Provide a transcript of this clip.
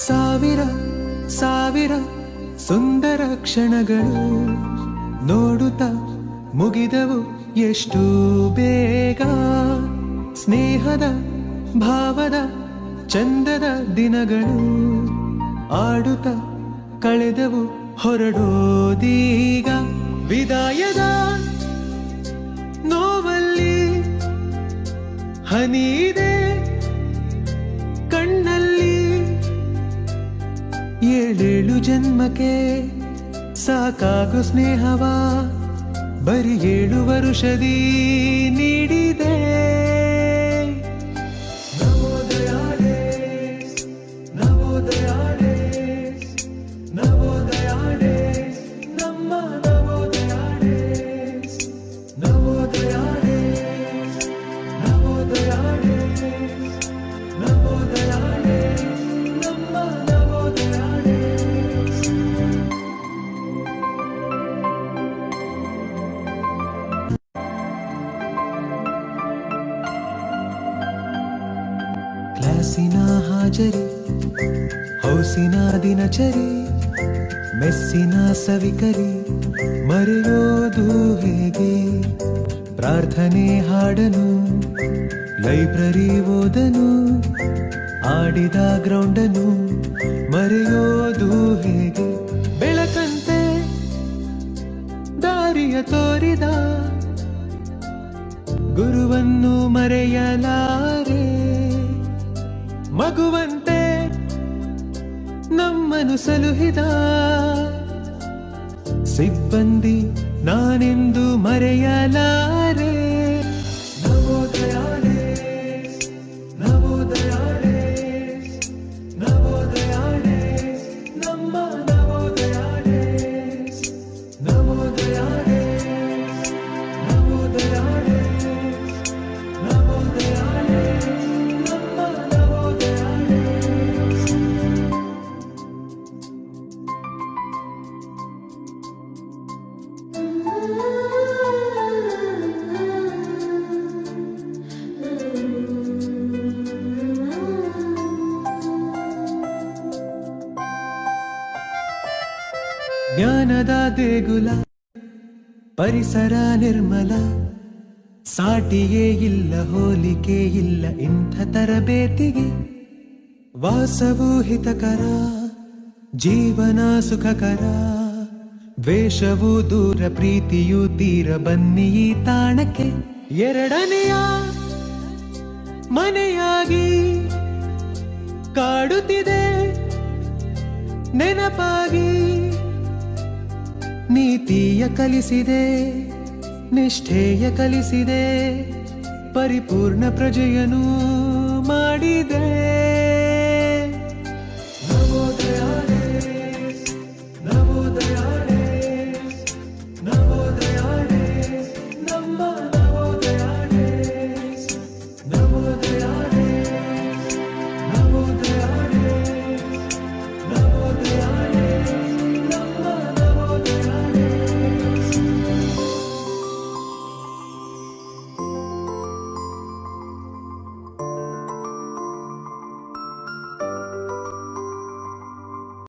ಸಾವಿರ ಸಾವಿರ ಸುಂದರ ಕ್ಷಣಗಳು ನೋಡುತ್ತ ಮುಗಿದವು ಎಷ್ಟು ಬೇಗ ಸ್ನೇಹದ ಭಾವದ ಚಂದದ ದಿನಗಳು ಆಡುತ್ತ ಕಳೆದವು ಹೊರಡೋದೀಗ ವಿದಾಯದ ನೋವಲ್ಲಿ ಹನಿದೆ ಕಣ್ಣಲ್ಲಿ ಏಳೇಳು ಜನ್ಮಕ್ಕೆ ಸಾಕಾಗು ಸ್ನೇಹವ ಬರೀ ಏಳು ವರುಷದಿ ನೀಡಿದೆ Navodaya days, Navodaya days, Navodaya days, ನಮ್ಮ Navodaya days, Navodaya days, Navodaya days, Navodaya days, ನಮ್ಮ ನವೋದಯ ಡೇಸ್. ಕ್ಲಾಸಿನ ಹಾಜರಿ ಹೌಸಿನ ದಿನಚರಿ ಮೆಸ್ಸಿನ ಸವಿಕರಿ ಮರೆಯೋದು ಹೇಗೆ ಪ್ರಾರ್ಥನೆ ಹಾಡನು ಲೈಬ್ರರಿ ಓದನು ಆಡಿದ ಗ್ರೌಂಡನು ಮರೆಯೋದು ಹೇಗೆ ಬೆಳಕಂತೆ ದಾರಿಯ ತೋರಿದ ಗುರುವನ್ನು ಮರೆಯಲಾರೆ ಮಗುವಂತೆ ನಮ್ಮನು ಸಲುಹಿದ ಸಿಬ್ಬಂದಿ ನಾನೆಂದು ಮರೆಯಲಾರೆ Navodaya days, Navodaya days, Navodaya days, ನಮ್ಮ Navodaya days, Navodaya days, Navodaya days, Navodaya days, ನಮ್ಮ ನವೋದಯ ಡೇಸ್. ಜ್ಞಾನದ ದೇಗುಲ ಪರಿಸರ ನಿರ್ಮಲ ಸಾಟಿಯೇ ಇಲ್ಲ ಹೋಲಿಕೆ ಇಲ್ಲ ಇಂಥ ತರಬೇತಿಗೆ ವಾಸವು ಹಿತಕರ ಜೀವನ ಸುಖಕರ ದ್ವೇಷವು ದೂರ ಪ್ರೀತಿಯು ತೀರ ಬನ್ನಿ ಈ ತಾಣಕ್ಕೆ ಎರಡನೆಯ ಮನೆಯಾಗಿ ಕಾಡುತ್ತಿದೆ ನೆನಪಾಗಿ ನೀತಿಯ ಕಲಿಸಿದೆ ನಿಷ್ಠೆಯ ಕಲಿಸಿದೆ ಪರಿಪೂರ್ಣ ಪ್ರಜೆಯನು ಮಾಡಿದೆ